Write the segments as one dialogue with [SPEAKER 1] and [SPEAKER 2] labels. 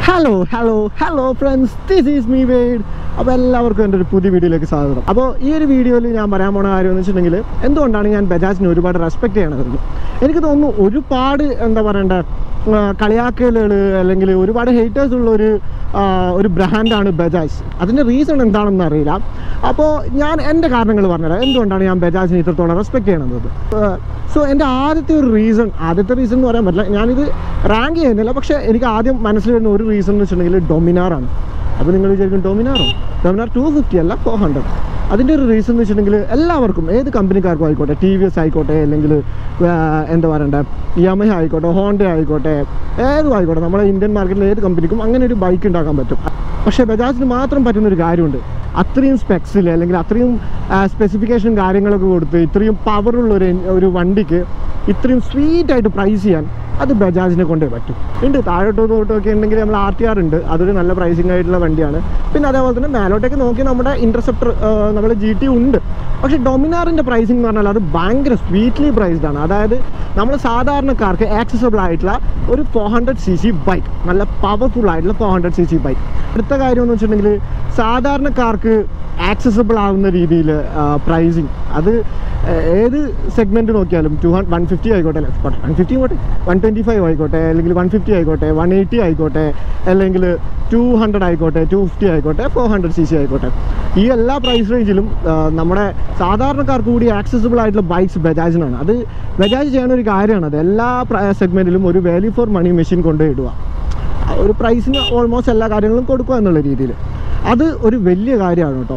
[SPEAKER 1] hello hello hello friends this is me Wade അപ്പോൾ എല്ലാവർക്കും എൻ്റെ ഒരു പുതിയ വീഡിയോയിലേക്ക് സ്വാഗതം അപ്പോൾ ഈ ഒരു വീഡിയോയിൽ ഞാൻ പറയാൻ പോണ കാര്യം എന്ന് വെച്ചിട്ടുണ്ടെങ്കിൽ എന്തുകൊണ്ടാണ് ഞാൻ ബജാജിനെ ഒരുപാട് റെസ്പെക്ട് ചെയ്യണത് എനിക്ക് തോന്നുന്നു ഒരുപാട് എന്താ പറയണ്ട കളിയാക്കലുകൾ അല്ലെങ്കിൽ ഒരുപാട് ഹേറ്റേഴ്സ് ഉള്ള ഒരു ആ, ഒരു ബ്രാൻഡാണ് ബജാജ് അതിൻ്റെ റീസൺ എന്താണെന്ന് അറിയില്ല അപ്പോൾ ഞാൻ എൻ്റെ കാരണങ്ങൾ പറഞ്ഞുതരാം എന്തുകൊണ്ടാണ് ഞാൻ ബജാജിനെ ഇത്രത്തോളം റെസ്പെക്ട് ചെയ്യണത് സോ എൻ്റെ ആദ്യത്തെ ഒരു റീസൺ ആദ്യത്തെ റീസൺ എന്ന് പറയാൻ പറ്റില്ല ഞാനിത് റാങ്ക് ചെയ്യുന്നില്ല പക്ഷേ എനിക്ക് ആദ്യം മനസ്സിൽ വരുന്ന ഒരു റീസൺ എന്ന് വെച്ചിട്ടുണ്ടെങ്കിൽ ഡൊമിനാറാണ് അപ്പോൾ നിങ്ങൾ വിചാരിക്കും ഡൊമിനാറോ ഡൊമിനാർ ടു ഫിഫ്റ്റി അല്ല ഫോർ ഹൺഡ്രഡ് അതിൻ്റെ ഒരു റീസൺ എന്ന് വെച്ചിട്ടുണ്ടെങ്കിൽ എല്ലാവർക്കും ഏത് കമ്പനിക്കാർക്കും ആയിക്കോട്ടെ ടി വി എസ് ആയിക്കോട്ടെ അല്ലെങ്കിൽ എന്താ പറയണ്ടേ യമഹ ആയിക്കോട്ടെ ഹോണ്ട ആയിക്കോട്ടെ ഏതും ആയിക്കോട്ടെ നമ്മുടെ ഇന്ത്യൻ മാർക്കറ്റിൽ ഏത് കമ്പനിക്കും അങ്ങനെ ഒരു ബൈക്ക് ഉണ്ടാക്കാൻ പറ്റും പക്ഷേ ബജാജിന് മാത്രം പറ്റുന്ന ഒരു കാര്യമുണ്ട് അത്രയും സ്പെക്സിൽ അല്ലെങ്കിൽ അത്രയും സ്പെസിഫിക്കേഷൻ കാര്യങ്ങളൊക്കെ കൊടുത്ത് ഇത്രയും പവറുള്ള ഒരു എൻ- ഒരു വണ്ടിക്ക് ഇത്രയും സ്വീറ്റ് ആയിട്ട് പ്രൈസ് ചെയ്യാൻ അത് ബജാജിനെ കൊണ്ടേ പറ്റും ഉണ്ട് താഴോട്ടോ തോട്ടോ ഒക്കെ ഉണ്ടെങ്കിൽ നമ്മൾ ആർ ടി ആർ ഉണ്ട് അതൊരു നല്ല പ്രൈസിങ് ആയിട്ടുള്ള വണ്ടിയാണ് പിന്നെ അതേപോലെ തന്നെ മേലോട്ടേക്ക് നോക്കി നമ്മുടെ ഇൻ്റർസെപ്റ്റർ നമ്മൾ ജി ടി ഉണ്ട് പക്ഷേ ഡൊമിനാറിൻ്റെ പ്രൈസിംഗ് എന്ന് പറഞ്ഞാൽ അത് ഭയങ്കര സ്വീറ്റ്ലി പ്രൈസ്ഡ് ആണ് അതായത് നമ്മൾ സാധാരണക്കാർക്ക് ആക്സസബിൾ ആയിട്ടുള്ള ഒരു four hundred C C bike നല്ല പവർഫുൾ ആയിട്ടുള്ള four hundred C C bike അടുത്ത കാര്യം എന്ന് വെച്ചിട്ടുണ്ടെങ്കിൽ സാധാരണക്കാർക്ക് ആക്സസബിൾ ആവുന്ന രീതിയിൽ പ്രൈസിങ് അത് ഏഹ്, ഏത് സെഗ്മെൻറ്റ് നോക്കിയാലും ടു ഹൺ വൺ ഫിഫ്റ്റി ആയിക്കോട്ടെ വൺ ഫിഫ്റ്റി ആയിക്കോട്ടെ വൺ ട്വൻറ്റി ഫൈവ് ആയിക്കോട്ടെ അല്ലെങ്കിൽ വൺ ഫിഫ്റ്റി ആയിക്കോട്ടെ വൺ എയ്റ്റി ആയിക്കോട്ടെ അല്ലെങ്കിൽ ടു ഹൺഡ്രഡ് ആയിക്കോട്ടെ ടു ഫിഫ്റ്റി ആയിക്കോട്ടെ ഫോർ ഹൺഡ്രഡ് സി സി ആയിക്കോട്ടെ ഈ എല്ലാ പ്രൈസ് റേഞ്ചിലും നമ്മുടെ സാധാരണക്കാർക്ക് കൂടി ആക്സസിബിൾ ആയിട്ടുള്ള ബൈക്സ് ബജാജിനാണ് അത് ബജാജ് ചെയ്യുന്ന ഒരു കാര്യമാണ് അത് എല്ലാ സെഗ്മെൻറ്റിലും ഒരു വാല്യൂ ഫോർ മണി മെഷീൻ കൊണ്ടുപോയിടുക ഒരു പ്രൈസിന് ഓൾമോസ്റ്റ് എല്ലാ കാര്യങ്ങളും കൊടുക്കുക എന്നുള്ള രീതിയിൽ അത് ഒരു വലിയ കാര്യമാണ് കേട്ടോ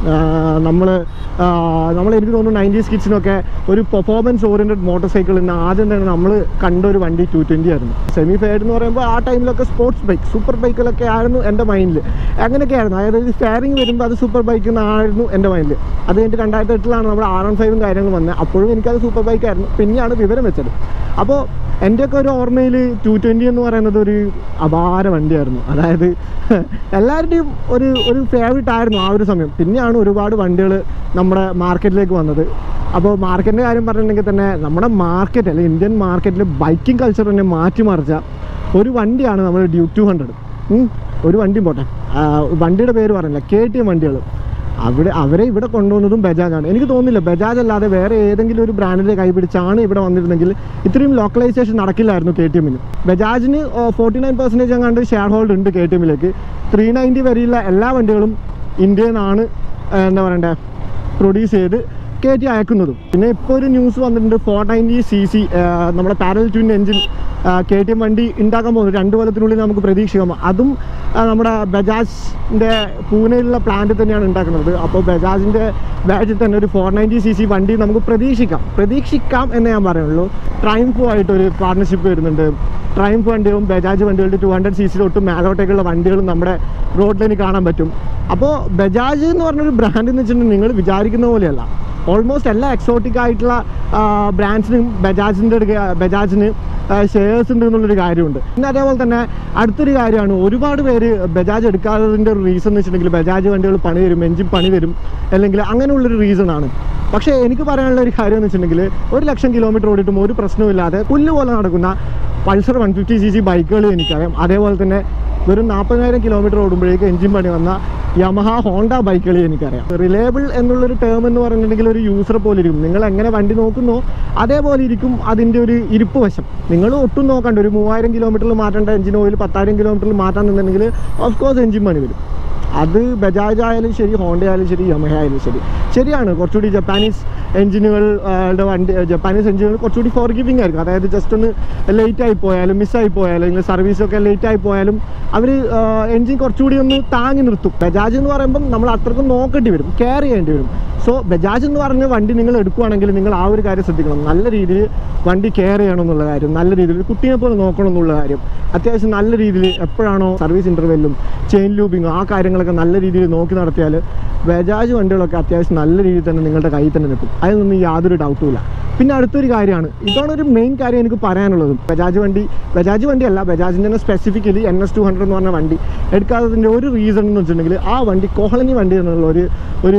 [SPEAKER 1] നമ്മൾ നമ്മൾ എനിക്ക് തോന്നുന്നു നയൻറ്റീസ് കിഡ്സിനൊക്കെ ഒരു പെർഫോമൻസ് ഓറിയൻറ്റഡ് മോട്ടോർ സൈക്കിളിന് ആദ്യം തന്നെ നമ്മൾ കണ്ട ഒരു വണ്ടി ടു ട്വൻറ്റി ആയിരുന്നു സെമി ഫെയർഡ് എന്ന് പറയുമ്പോൾ ആ ടൈമിലൊക്കെ സ്പോർട്സ് ബൈക്ക് സൂപ്പർ ബൈക്കിലൊക്കെ ആയിരുന്നു എൻ്റെ മൈൻഡിൽ അങ്ങനെയൊക്കെ ആയിരുന്നു അതായത് ഫെയറിങ് വരുമ്പോൾ അത് സൂപ്പർ ബൈക്ക് എന്നായിരുന്നു എൻ്റെ മൈൻഡിൽ അത് കഴിഞ്ഞിട്ട് രണ്ടായിരത്തി എട്ടിലാണ് നമ്മുടെ ആർ എൺ ഫൈവും കാര്യങ്ങളും വന്നത് അപ്പോഴും എനിക്കത് സൂപ്പർ ബൈക്കായിരുന്നു പിന്നെയാണ് വിവരം വെച്ചത് അപ്പോൾ എൻ്റെയൊക്കെ ഒരു ഓർമ്മയിൽ ടു ട്വൻറ്റി എന്ന് പറയുന്നത് ഒരു അപാര വണ്ടിയായിരുന്നു അതായത് എല്ലാവരുടെയും ഒരു ഒരു ഫേവറേറ്റ് ആയിരുന്നു ആ ഒരു സമയം പിന്നെയാണ് ഒരുപാട് വണ്ടികൾ നമ്മുടെ മാർക്കറ്റിലേക്ക് വന്നത് അപ്പോൾ മാർക്കറ്റിൻ്റെ കാര്യം പറഞ്ഞിട്ടുണ്ടെങ്കിൽ തന്നെ നമ്മുടെ മാർക്കറ്റ് അല്ലെങ്കിൽ ഇന്ത്യൻ മാർക്കറ്റിൽ ബൈക്കിംഗ് കൾച്ചർ തന്നെ മാറ്റിമറിച്ച ഒരു വണ്ടിയാണ് നമ്മുടെ ഡ്യൂക്ക് ടു ഹൺഡ്രഡ് ഒരു വണ്ടിയും പോട്ടെ ആ, വണ്ടിയുടെ പേര് പറഞ്ഞില്ല കെ ടി എം വണ്ടികൾ അവിടെ അവരെ ഇവിടെ കൊണ്ടുവന്നതും ബജാജാണ് എനിക്ക് തോന്നുന്നില്ല ബജാജ് അല്ലാതെ വേറെ ഏതെങ്കിലും ഒരു ബ്രാൻഡിൻ്റെ കൈ പിടിച്ചാണ് ഇവിടെ വന്നിരുന്നെങ്കിൽ ഇത്രയും ലോക്കലൈസേഷൻ നടക്കില്ലായിരുന്നു കെ ടി എമ്മിന് ബജാജിന് ഫോർട്ടി നയൻ പെർസെൻറ്റേജ് അങ്ങാണ്ട് ഷെയർ ഹോൾഡ് ഉണ്ട് കെ ടി എമ്മിലേക്ക് ത്രീ നയൻറ്റി വരെയുള്ള എല്ലാ വണ്ടികളും ഇന്ത്യയിൽ നിന്നാണ് എന്താ പറയണ്ടേ പ്രൊഡ്യൂസ് ചെയ്ത് കയറ്റി അയക്കുന്നതും പിന്നെ ഇപ്പോൾ ഒരു ന്യൂസ് വന്നിട്ടുണ്ട് ഫോർ നയൻറ്റി സി സി നമ്മുടെ parallel twin engine K T M വണ്ടി ഉണ്ടാക്കാൻ പോകുന്നു രണ്ട് കൊല്ലത്തിനുള്ളിൽ നമുക്ക് പ്രതീക്ഷിക്കാം അതും ആ, നമ്മുടെ ബജാജിൻ്റെ പൂനെയിലുള്ള പ്ലാന്റ് തന്നെയാണ് ഉണ്ടാക്കുന്നത് അപ്പോൾ ബജാജിൻ്റെ ബാച്ചിൽ തന്നെ ഒരു ഫോർ നയൻറ്റി സി സി വണ്ടി നമുക്ക് പ്രതീക്ഷിക്കാം പ്രതീക്ഷിക്കാം എന്നേ ഞാൻ പറയുള്ളൂ ട്രൈംഫോ ആയിട്ടൊരു പാർട്ണർഷിപ്പ് വരുന്നുണ്ട് ട്രൈംഫ് വണ്ടികളും ബജാജ് വണ്ടികളുടെ ടു ഹൺഡ്രഡ് സി സി തൊട്ട് മേലോട്ടേക്കുള്ള വണ്ടികളും നമ്മുടെ റോഡിലേക്ക് കാണാൻ പറ്റും അപ്പോൾ ബജാജ് എന്ന് പറഞ്ഞൊരു ബ്രാൻഡ് എന്ന് വെച്ചിട്ടുണ്ടെങ്കിൽ നിങ്ങൾ വിചാരിക്കുന്ന പോലെയല്ല ഓൾമോസ്റ്റ് എല്ലാ എക്സോട്ടിക് ആയിട്ടുള്ള ബ്രാൻഡ്സിനും ബജാജിൻ്റെ ബജാജിന് ഷെയർസ് ഉണ്ട് എന്നുള്ളൊരു കാര്യമുണ്ട് പിന്നെ അതേപോലെ തന്നെ അടുത്തൊരു കാര്യമാണ് ഒരുപാട് പേര് ബജാജ് എടുക്കാത്തതിൻ്റെ ഒരു റീസൺ എന്ന് വെച്ചിട്ടുണ്ടെങ്കിൽ ബജാജ് വണ്ടികൾ പണി തരും എഞ്ചിൻ പണി തരും അല്ലെങ്കിൽ അങ്ങനെയുള്ളൊരു റീസൺ ആണ് പക്ഷേ എനിക്ക് പറയാനുള്ള ഒരു കാര്യം എന്ന് വെച്ചിട്ടുണ്ടെങ്കിൽ ഒരു ലക്ഷം കിലോമീറ്റർ ഓടിയിട്ടും ഒരു പ്രശ്നവുമില്ലാതെ പുല്ല് പോലെ നടക്കുന്ന Pulsar one fifty C C ബൈക്കുകൾ എനിക്കറിയാം അതേപോലെ തന്നെ വെറും നാൽപ്പതിനായിരം കിലോമീറ്റർ ഓടുമ്പോഴേക്ക് എഞ്ചിൻ പണി വന്ന യമഹ ഹോണ്ട ബൈക്കുകൾ എനിക്കറിയാം റിലയബിൾ എന്നുള്ളൊരു ടേം എന്ന് പറഞ്ഞിട്ടുണ്ടെങ്കിൽ ഒരു യൂസറെ പോലെ ഇരിക്കും നിങ്ങൾ എങ്ങനെ വണ്ടി നോക്കുന്നോ അതേപോലെ ഇരിക്കും അതിൻ്റെ ഒരു ഇരിപ്പ് വശം നിങ്ങൾ ഒട്ടും നോക്കണ്ട ഒരു മൂവായിരം കിലോമീറ്ററിൽ മാറ്റേണ്ട എഞ്ചിൻ ഓയിൽ പത്തായിരം കിലോമീറ്ററിൽ മാറ്റാൻ നിന്നുണ്ടെങ്കിൽ ഓഫ് കോഴ്സ് എഞ്ചിൻ പണി വരും അത് ബജാജ് ആയാലും ശരി ഹോണ്ട ആയാലും ശരി യമഹ ആയാലും ശരി ശരിയാണ് കുറച്ചുകൂടി ജപ്പാനീസ് എഞ്ചിനുകൾ വണ്ടി ജപ്പാനീസ് എഞ്ചിനുകൾ കുറച്ചുകൂടി ഫോർ ഗിവിങ് ആയിരിക്കും അതായത് ജസ്റ്റ് ഒന്ന് ലേറ്റ് ആയി പോയാലും മിസ്സായി പോയാലും അല്ലെങ്കിൽ സർവീസൊക്കെ ലേറ്റ് ആയി പോയാലും അവർ എഞ്ചിൻ കുറച്ചുകൂടി ഒന്ന് താങ്ങി നിർത്തും ബജാജ് എന്ന് പറയുമ്പം നമ്മൾ അത്രക്കും നോക്കേണ്ടി വരും കെയർ ചെയ്യേണ്ടി വരും സോ ബജാജ് എന്ന് പറഞ്ഞ വണ്ടി നിങ്ങൾ എടുക്കുകയാണെങ്കിൽ നിങ്ങൾ ആ ഒരു കാര്യം ശ്രദ്ധിക്കണം നല്ല രീതിയിൽ വണ്ടി കെയർ ചെയ്യണം എന്നുള്ള കാര്യം നല്ല രീതിയിൽ ഒരു കുട്ടിയെ പോലെ നോക്കണം എന്നുള്ള കാര്യം അത്യാവശ്യം നല്ല രീതിയിൽ എപ്പോഴാണോ സർവീസ് ഇൻ്റർവെല്ലും ചെയിൻ ലൂബിങ്ങും ആ കാര്യങ്ങളൊക്കെ നല്ല രീതിയിൽ നോക്കി നടത്തിയാൽ ബജാജ് വണ്ടികളൊക്കെ അത്യാവശ്യം നല്ല രീതിയിൽ തന്നെ നിങ്ങളുടെ കയ്യിൽ തന്നെ നിൽക്കും അതിനൊന്നും യാതൊരു ഡൗട്ടും ഇല്ല പിന്നെ അടുത്തൊരു കാര്യമാണ് ഇതാണ് ഒരു മെയിൻ കാര്യം എനിക്ക് പറയാനുള്ളതും ബജാജ് വണ്ടി ബജാജ് വണ്ടിയല്ല ബജാജിൻ്റെ തന്നെ specifically N S two hundred എന്ന് പറഞ്ഞ വണ്ടി എടുക്കാത്തതിൻ്റെ ഒരു റീസൺ എന്ന് വെച്ചിട്ടുണ്ടെങ്കിൽ ആ വണ്ടി കോളനി വണ്ടി എന്നുള്ള ഒരു ഒരു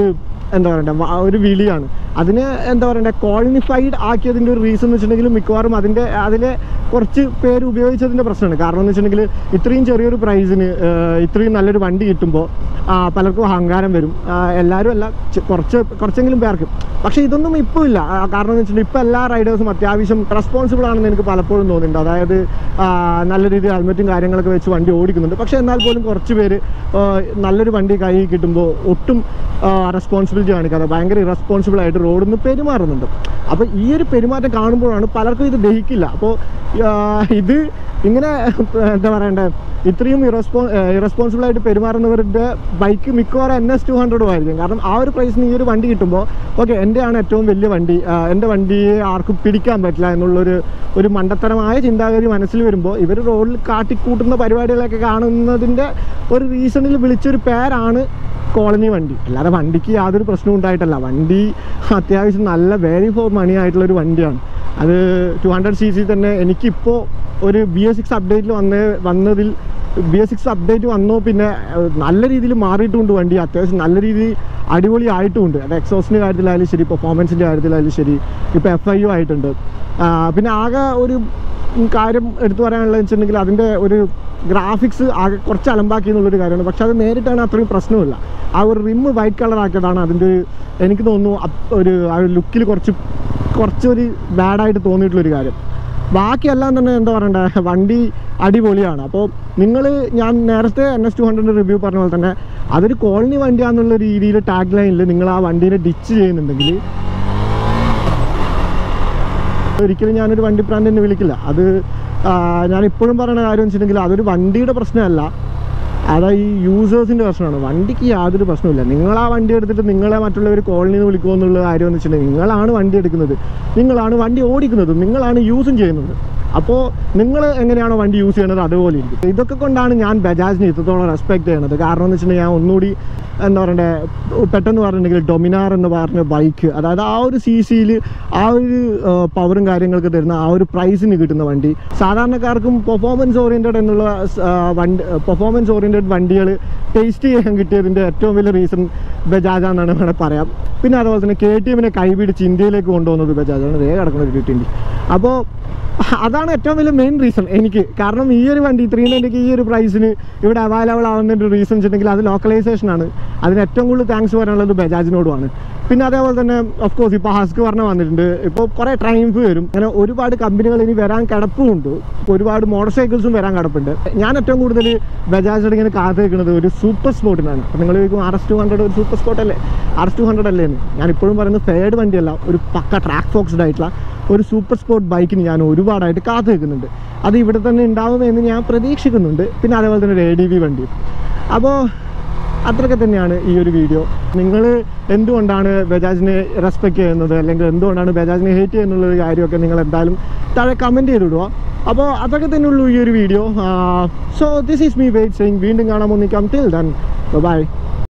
[SPEAKER 1] എന്താ പറയണ്ടേ വ- ഒരു വിളിയാണ് അതിന് എന്താ പറയണ്ടേ ക്വാളിഫൈഡ് ആക്കിയതിൻ്റെ ഒരു റീസൺ എന്ന് വെച്ചിട്ടുണ്ടെങ്കിൽ മിക്കവാറും അതിൻ്റെ അതിലെ കുറച്ച് പേര് ഉപയോഗിച്ചതിൻ്റെ പ്രശ്നമാണ് കാരണം എന്ന് വെച്ചിട്ടുണ്ടെങ്കിൽ ഇത്രയും ചെറിയൊരു പ്രൈസിന് ഇത്രയും നല്ലൊരു വണ്ടി കിട്ടുമ്പോൾ പലർക്കും അഹങ്കാരം വരും ആ, എല്ലാവരും അല്ല ചെ- കുറച്ച് കുറച്ചെങ്കിലും പേർക്ക് പക്ഷേ ഇതൊന്നും ഇപ്പോൾ ഇല്ല ആ, കാരണം എന്ന് വെച്ചിട്ടുണ്ടെങ്കിൽ ഇപ്പോൾ എല്ലാ റൈഡേഴ്സും അത്യാവശ്യം റെസ്പോൺസിബിൾ ആണെന്ന് എനിക്ക് പലപ്പോഴും തോന്നുന്നുണ്ട് അതായത് ആ, നല്ല രീതിയിൽ ഹെൽമെറ്റും കാര്യങ്ങളൊക്കെ വെച്ച് വണ്ടി ഓടിക്കുന്നുണ്ട് പക്ഷേ എന്നാൽ പോലും കുറച്ച് പേര് ആ, നല്ലൊരു വണ്ടി കൈ കിട്ടുമ്പോൾ ഒട്ടും റെസ്പോൺസിബിലിറ്റി കാണിക്കാതെ ഭയങ്കര ഇറസ്പോൺസിബിൾ ആയിട്ട് റോഡിൽ നിന്ന് പെരുമാറുന്നുണ്ട് അപ്പോൾ ഈ ഒരു പെരുമാറ്റം കാണുമ്പോഴാണ് പലർക്കും ഇത് ദഹിക്കില്ല അപ്പോൾ ഇത് ഇങ്ങനെ എന്താ പറയണ്ടേ ഇത്രയും ഇറസ്പോ ഇറസ്പോൺസിബിൾ ആയിട്ട് പെരുമാറുന്നവരുടെ ബൈക്ക് മിക്കവാറും എൻ എസ് ടു ഹൺഡ്രഡും ആയിരിക്കും കാരണം ആ ഒരു പ്രൈസിന് ഈ ഒരു വണ്ടി കിട്ടുമ്പോൾ ഓക്കെ എൻ്റെയാണ് ഏറ്റവും വലിയ വണ്ടി ആ, എൻ്റെ വണ്ടിയെ ആർക്കും പിടിക്കാൻ പറ്റില്ല എന്നുള്ളൊരു ഒരു മണ്ടത്തരമായ ചിന്താഗതി മനസ്സിൽ വരുമ്പോൾ ഇവർ റോഡിൽ കാട്ടിക്കൂട്ടുന്ന പരിപാടികളൊക്കെ കാണുന്നതിൻ്റെ ഒരു റീസണിൽ വിളിച്ചൊരു പേരാണ് കോളനി വണ്ടി അല്ലാതെ വണ്ടിക്ക് യാതൊരു പ്രശ്നവും ഉണ്ടായിട്ടല്ല വണ്ടി അത്യാവശ്യം നല്ല വാല്യൂ ഫോർ മണി ആയിട്ടുള്ള ഒരു വണ്ടിയാണ് അത് ടു ഹൺഡ്രഡ് സി സി തന്നെ എനിക്കിപ്പോൾ ഒരു ബി എസ് സിക്സ് അപ്ഡേറ്റിൽ വന്ന വന്നതിൽ ബി എസ് സിക്സ് അപ്ഡേറ്റ് വന്നോ പിന്നെ ഏഹ്, നല്ല രീതിയിൽ മാറിയിട്ടുമുണ്ട് വണ്ടി അത്യാവശ്യം നല്ല രീതിയിൽ അടിപൊളി ആയിട്ടുമുണ്ട് അത് എക്സോസിൻ്റെ കാര്യത്തിലായാലും ശരി പെർഫോമൻസിൻ്റെ കാര്യത്തിലായാലും ശരി ഇപ്പോൾ എഫ് ഐ യു ആയിട്ടുണ്ട് ആ, പിന്നെ ആകെ ഒരു കാര്യം എടുത്തു പറയാനുള്ളത് വെച്ചിട്ടുണ്ടെങ്കിൽ അതിൻ്റെ ഒരു ഗ്രാഫിക്സ് ആകെ കുറച്ച് അലമ്പാക്കി എന്നുള്ളൊരു കാര്യമാണ് പക്ഷെ അത് നേരിട്ടാണ് അത്രയും പ്രശ്നമില്ല ആ ഒരു റിമ്മ് വൈറ്റ് കളർ ആക്കിയതാണ് അതിൻ്റെ ഒരു എനിക്ക് തോന്നുന്നു അപ്- ഒരു ആ ഒരു ലുക്കിൽ കുറച്ച് കുറച്ചൊരു ബാഡായിട്ട് തോന്നിയിട്ടുള്ളൊരു കാര്യം ബാക്കിയെല്ലാം തന്നെ എന്താ പറയണ്ടേ വണ്ടി അടിപൊളിയാണ് അപ്പോൾ നിങ്ങൾ ഞാൻ നേരത്തെ N S two hundred review പറഞ്ഞ പോലെ തന്നെ അതൊരു കോളനി വണ്ടിയാന്നുള്ള രീതിയിൽ ടാഗ് ലൈനിൽ നിങ്ങൾ ആ വണ്ടീനെ ഡിച്ച് ചെയ്യുന്നുണ്ടെങ്കിൽ ഒരിക്കലും ഞാനൊരു വണ്ടി ബ്രാൻഡ് എന്ന് വിളിക്കില്ല അത് ആ, ഞാൻ ഇപ്പോഴും പറയുന്ന കാര്യം വെച്ചിട്ടുണ്ടെങ്കിൽ അതൊരു വണ്ടിയുടെ പ്രശ്നമല്ല അത് ഈ യൂസേഴ്സിൻ്റെ പ്രശ്നമാണ് വണ്ടിക്ക് യാതൊരു പ്രശ്നമില്ല നിങ്ങൾ ആ വണ്ടി എടുത്തിട്ട് നിങ്ങളെ മറ്റുള്ളവർ കോളനിയിൽ നിന്ന് വിളിക്കുമോ എന്നുള്ള കാര്യം എന്ന് വെച്ചിട്ടുണ്ടെങ്കിൽ നിങ്ങളാണ് വണ്ടി എടുക്കുന്നത് നിങ്ങളാണ് വണ്ടി ഓടിക്കുന്നത് നിങ്ങളാണ് യൂസും ചെയ്യുന്നത് അപ്പോൾ നിങ്ങൾ എങ്ങനെയാണോ വണ്ടി യൂസ് ചെയ്യുന്നത് അതുപോലെ ഇരിക്കും ഇതൊക്കെ കൊണ്ടാണ് ഞാൻ ബജാജിനെ ഇത്രത്തോളം റെസ്പെക്ട് ചെയ്യുന്നത് കാരണം എന്ന് വെച്ചിട്ടുണ്ടെങ്കിൽ ഞാൻ ഒന്നുകൂടി എന്താ പറയണ്ടേ പെട്ടെന്ന് പറഞ്ഞിട്ടുണ്ടെങ്കിൽ ഡൊമിനാർ എന്ന് പറഞ്ഞ ബൈക്ക് അതായത് ആ ഒരു സി സിയിൽ ആ ഒരു പവറും കാര്യങ്ങളൊക്കെ തരുന്ന ആ ഒരു പ്രൈസിന് കിട്ടുന്ന വണ്ടി സാധാരണക്കാർക്കും പെർഫോമൻസ് ഓറിയൻറ്റഡ് എന്നുള്ള ആ, വണ്ടി പെർഫോമൻസ് ഓറിയൻറ്റഡ് വണ്ടികൾ ടേസ്റ്റ് ചെയ്യാൻ കിട്ടിയതിൻ്റെ ഏറ്റവും വലിയ റീസൺ ബജാജാന്നാണ് വേണമെങ്കിൽ പറയാം പിന്നെ അതുപോലെ തന്നെ കെ ടി എമ്മിനെ കൈപിടിച്ച് ഇന്ത്യയിലേക്ക് കൊണ്ടുവന്നത് ബജാജാണ് വേഗം കിടക്കുന്ന ഒരു ട്വൻറ്റി അപ്പോൾ അതാണ് ഏറ്റവും വലിയ മെയിൻ റീസൺ എനിക്ക് കാരണം ഈ ഒരു വണ്ടി ത്രീ നയൻറ്റിക്ക് ഈ ഒരു പ്രൈസിന് ഇവിടെ അവൈലബിൾ ആവുന്നതിൻ്റെ ഒരു റീസൺ വെച്ചിട്ടുണ്ടെങ്കിൽ അത് ലോക്കലൈസേഷൻ ആണ് അതിന് ഏറ്റവും കൂടുതൽ താങ്ക്സ് പറയാനുള്ളത് ബജാജിനോടുമാണ് പിന്നെ അതേപോലെ തന്നെ ഓഫ് കോഴ്സ് ഇപ്പോൾ ഹസ്ക് പറഞ്ഞ വന്നിട്ടുണ്ട് ഇപ്പോൾ കുറേ ട്രൈംഫ് വരും അങ്ങനെ ഒരുപാട് കമ്പനികൾ ഇനി വരാൻ കിടപ്പുമുണ്ട് ഒരുപാട് മോട്ടോർ സൈക്കിൾസും വരാൻ കിടപ്പുണ്ട് ഞാൻ ഏറ്റവും കൂടുതൽ ബജാജിയുടെ ഇങ്ങനെ കാത്തു നിൽക്കുന്നത് ഒരു സൂപ്പർ സ്പോർട്ടിനാണ് അപ്പോൾ നിങ്ങൾ ചോദിക്കും ആർ എസ് ടു ഹൺഡ്രഡ് ഒരു സൂപ്പർ സ്പോർട്ട് അല്ലേ ആർ എസ് ടു ഹൺഡ്രഡ് അല്ലേ എന്ന് ഞാൻ ഇപ്പോഴും പറയുന്നത് ഫെയർഡ് വണ്ടിയല്ല ഒരു പക്ക ട്രാക്ക് ഫോക്സ്ഡ് ആയിട്ടുള്ള ഒരു സൂപ്പർ സ്പോർട്ട് ബൈക്കിന് ഞാൻ ഒരുപാടായിട്ട് കാത്തു നിൽക്കുന്നുണ്ട് അത് ഇവിടെ തന്നെ ഉണ്ടാവുമെന്ന് ഞാൻ പ്രതീക്ഷിക്കുന്നുണ്ട് പിന്നെ അതേപോലെ തന്നെ ഒരു എ ഡി വി വണ്ടി അപ്പോൾ അത്രയൊക്കെ തന്നെയാണ് ഈ ഒരു വീഡിയോ നിങ്ങൾ എന്തുകൊണ്ടാണ് ബജാജിനെ റെസ്പെക്ട് ചെയ്യുന്നത് അല്ലെങ്കിൽ എന്തുകൊണ്ടാണ് ബജാജിനെ ഹേറ്റ് ചെയ്യുന്നുള്ള കാര്യമൊക്കെ നിങ്ങൾ എന്തായാലും താഴെ കമൻറ്റ് ചെയ്തിടുക അപ്പോൾ അതൊക്കെ തന്നെയുള്ളൂ ഈ ഒരു video so this is me wait saying വീണ്ടും കാണാൻ ഒന്നിക്കാം ടിൽ ദൻ ബൈ